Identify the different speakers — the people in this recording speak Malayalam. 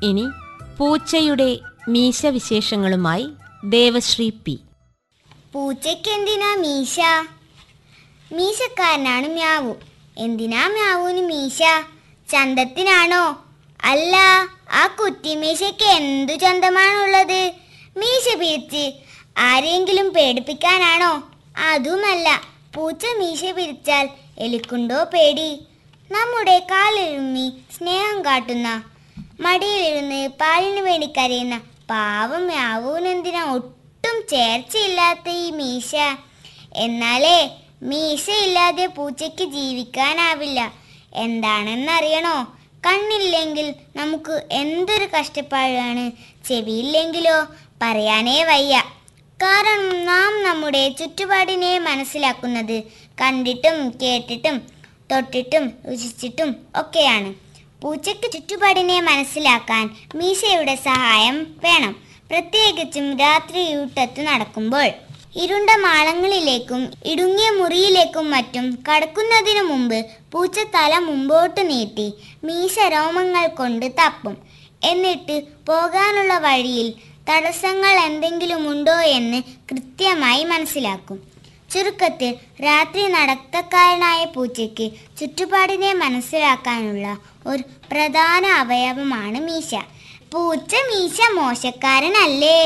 Speaker 1: ഇനി പൂച്ചയുടെ മീശ വിശേഷങ്ങളുമായി ദേവശ്രീ പി
Speaker 2: പൂച്ചയ്ക്ക് എന്തിനാ മീശ മീശക്കാരനാണ് മ്യാവു എന്തിനാ മ്യാവൂന് മീശ ചന്തത്തിനാണോ അല്ല ആ കുറ്റിമീശയ്ക്ക് എന്തു ചന്തമാണുള്ളത് മീശ പിരിച്ച് ആരെങ്കിലും പേടിപ്പിക്കാനാണോ അതുമല്ല പൂച്ച മീശ പിരിച്ചാൽ എലിക്കുണ്ടോ പേടി നമ്മുടെ കാലിലുമ്മി സ്നേഹം കാട്ടുന്ന മടിയിലിരുന്ന് പാലിന് വേണ്ടി കരയുന്ന പാവം യാവൂനെന്തിനാ ഒട്ടും ചേർച്ചയില്ലാത്ത ഈ മീശ എന്നാലേ മീശയില്ലാതെ പൂച്ചയ്ക്ക് ജീവിക്കാനാവില്ല എന്താണെന്നറിയണോ കണ്ണില്ലെങ്കിൽ നമുക്ക് എന്തൊരു കഷ്ടപ്പാടാണ് ചെവിയില്ലെങ്കിലോ പറയാനേ വയ്യ കാരണം നാം നമ്മുടെ ചുറ്റുപാടിനെ മനസ്സിലാക്കുന്നത് കണ്ടിട്ടും കേട്ടിട്ടും തൊട്ടിട്ടും രുചിച്ചിട്ടും ഒക്കെയാണ് പൂച്ചയ്ക്ക് ചുറ്റുപാടിനെ മനസ്സിലാക്കാൻ മീശയുടെ സഹായം വേണം പ്രത്യേകിച്ചും രാത്രി യൂട്ടത്ത് നടക്കുമ്പോൾ ഇരുണ്ട മാളങ്ങളിലേക്കും ഇടുങ്ങിയ മുറിയിലേക്കും മറ്റും കടക്കുന്നതിനു മുമ്പ് പൂച്ച തല മുമ്പോട്ട് നീട്ടി മീശ രോമങ്ങൾ കൊണ്ട് തപ്പും എന്നിട്ട് പോകാനുള്ള വഴിയിൽ തടസ്സങ്ങൾ എന്തെങ്കിലും ഉണ്ടോ എന്ന് കൃത്യമായി മനസ്സിലാക്കും ചുരുക്കത്തിൽ രാത്രി നടത്തക്കാരനായ പൂച്ചയ്ക്ക് ചുറ്റുപാടിനെ മനസ്സിലാക്കാനുള്ള ഒരു പ്രധാന അവയവമാണ് മീശ പൂച്ച മീശ മോശക്കാരനല്ലേ